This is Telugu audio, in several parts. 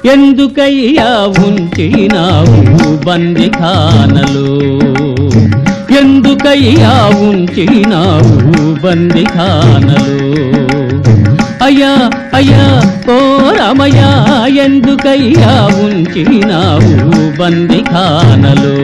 ఎందుకయ్యా ఉంచినావు బందిఖానలో ఎందుకయ్యా ఉంచినావు బందిఖానలో అయ్యా అయ్యా ఓ రామయ్యా ఎందుకయ్యా ఉంచినావు బందిఖానలో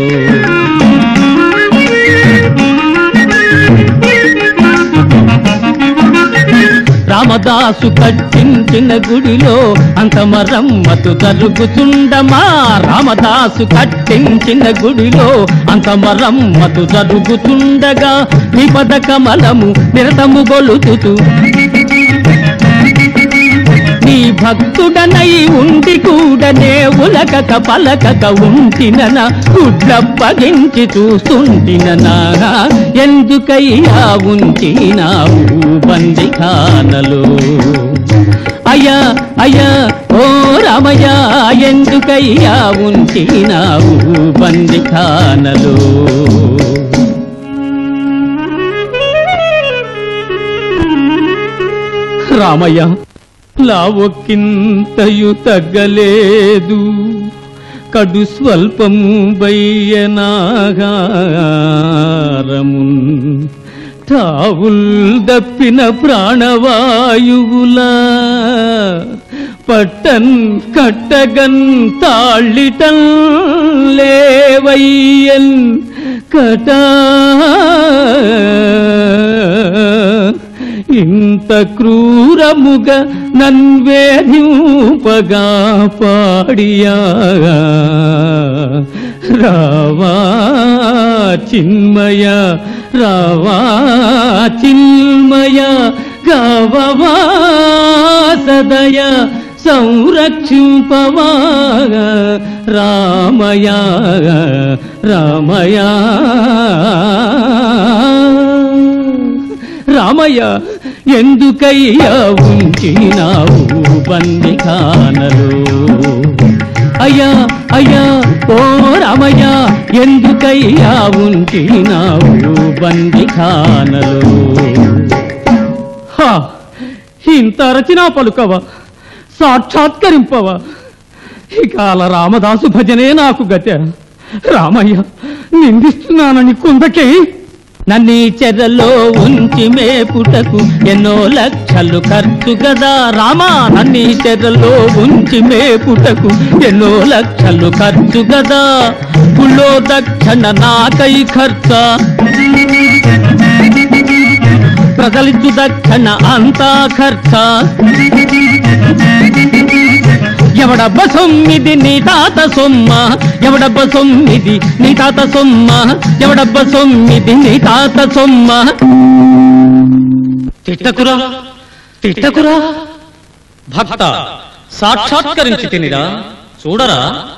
రామదాసు కట్టించిన గుడిలో అంత మరమ్మతు జరుగుతుండమా రామదాసు కట్టించిన గుడిలో అంత మరమ్మతు జరుగుతుండగా నిపద కమలము నిరతము గొలుతుతూ నీ భక్తుడనై ఉండి కూడనే ఉలకక పలకక ఉంటినన గుడ్లప్పగించి చూస్తుంటిననా ఎందుకయ్యా ఉంచినావు బందిఖానలో అయ్యా అయ్యా ఓ రామయ్య ఎందుకయ్యా ఉంచినావు బందిఖానలో రామయ్య లావొక్కింతయు తగ్గలేదు కడు స్వల్పము బయ్యనాగారము తావుల్ దప్పిన ప్రాణవాయువులా పట్టన్ కట్టగన్ తాళ్ళిటన్ లేవయ్యన్ కటా ఇంత క్రూరముగ నన్వేధింపగా పాడియా రావా చిన్మయ రావా చిన్మయ గవవా సదయ సంరక్షింపవా రామయ రామయ రామయ్య ఎందుకయ్యా ఉంచినావు బందిఖానలో అయ్యా అయ్యా ఓ రామయ్య ఎందుకయ్యా ఉంచినావు బందిఖానలో హా, ఇంత రచనా పలుకవా సాక్షాత్కరింపవా ఇక అలా రామదాసు భజనే నాకు గత రామయ్య నిందిస్తున్నానని కుందకే నన్నీ చెరలో ఉంచి మేపుటకు ఎన్నో లక్షలు ఖర్చు కదా రామా నన్నీ చెరలో ఉంచి మేపుటకు ఎన్నో లక్షలు ఖర్చు కదా పులో దక్షణ నాకై ఖర్చ ప్రజలిచ్చు దక్షణ అంతా ఖర్చ ఎవడబ్బ సొమ్మిది నీ తాత సొమ్మ ఎవడబ్బ సొమ్మిది నీ తాత సొమ్మ ఎవడబ్బ సొమ్మిది నీ తాత సొమ్మ తిట్టకురా తిట్టకురా భక్త సాక్షాత్కరించి తినిరా చూడరా